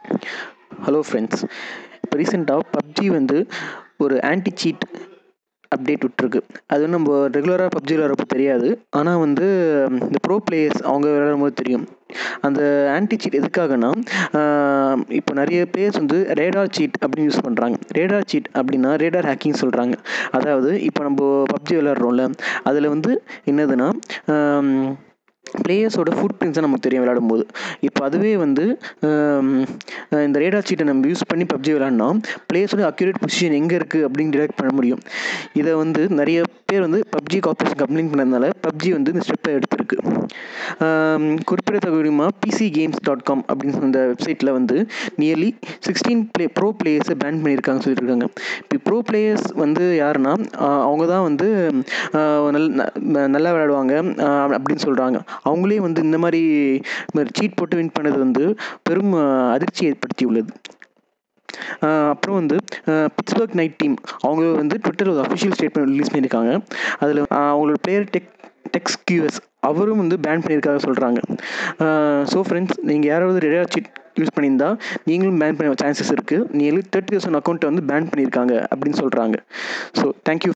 hello friends இப்போ ரீசெண்டாக PUBG வந்து ஒரு ஆன்டி சீட் அப்டேட் விட்ருக்கு அது வந்து நம்ம ரெகுலராக பப்ஜி விளாட்றப்ப தெரியாது ஆனால் வந்து இந்த ப்ரோ பிளேயர்ஸ் அவங்க விளாடும் போது தெரியும் அந்த ஆன்டி சீட் எதுக்காகனா இப்போ நிறைய பிளேயர்ஸ் வந்து ரேடார் சீட் அப்படின்னு யூஸ் பண்ணுறாங்க ரேடார் சீட் அப்படின்னா ரேடார் ஹேக்கிங் சொல்கிறாங்க அதாவது இப்போ நம்ம பப்ஜி விளாட்றோம்ல அதில் வந்து என்னதுன்னா பிளேயர்ஸோட ஃபுட் பிரிண்ட்ஸை நமக்கு தெரியும் விளையாடும்போது இப்போ அதுவே வந்து இந்த ரேடார் சீட்டை நம்ம யூஸ் பண்ணி பப்ஜி விளாட்னா பிளேயர்ஸோட அக்யூரேட் பொசிஷன் எங்கே இருக்குது அப்படின்னு டிடெக்ட் பண்ண முடியும் இதை வந்து நிறைய பேர் வந்து பப்ஜி கார்பரேஷன் கம்ப்ளைண்ட் பண்ணதுனால பப்ஜி வந்து இந்த ஸ்டெப்பை எடுத்திருக்கு குறிப்பிடத்தகுதியமாக பிசி கேம்ஸ் டாட் காம் அப்படின்னு அந்த வெப்சைட்டில் வந்து நியர்லி சிக்ஸ்டீன் ப்ளே ப்ரோ பிளேயர்ஸை பேன் பண்ணியிருக்காங்க சொல்லியிருக்காங்க இப்போ ப்ரோ பிளேயர்ஸ் வந்து யாருன்னா அவங்க தான் வந்து நல் நல்லா விளையாடுவாங்க அப்படின்னு சொல்கிறாங்க அவங்களே வந்து இந்த மாதிரி சீட் போட்டு வின் பண்ணது வந்து பெரும் அதிர்ச்சி ஏற்படுத்தி உள்ளது அப்புறம் வந்து பிட்ஸ்பர்க் நைட் டீம் அவங்க வந்து ட்விட்டர் ஒரு அஃபிஷியல் ஸ்டேட்மெண்ட் ரிலீஸ் பண்ணியிருக்காங்க அதில் அவங்களோட பிளேயர் டெக் டெக்ஸ் கியூஎஸ் அவரும் வந்து பேன் பண்ணியிருக்காங்க சொல்கிறாங்க ஸோ ஃப்ரெண்ட்ஸ் நீங்கள் யாராவது ரெடியாக சீட் யூஸ் பண்ணியிருந்தா நீங்களும் பேன் பண்ண சான்சஸ் இருக்குது நியர்லி தேர்ட்டி தௌசண்ட் அக்கௌண்ட்டை வந்து பேன் பண்ணியிருக்காங்க அப்படின்னு சொல்கிறாங்க ஸோ தேங்க்யூ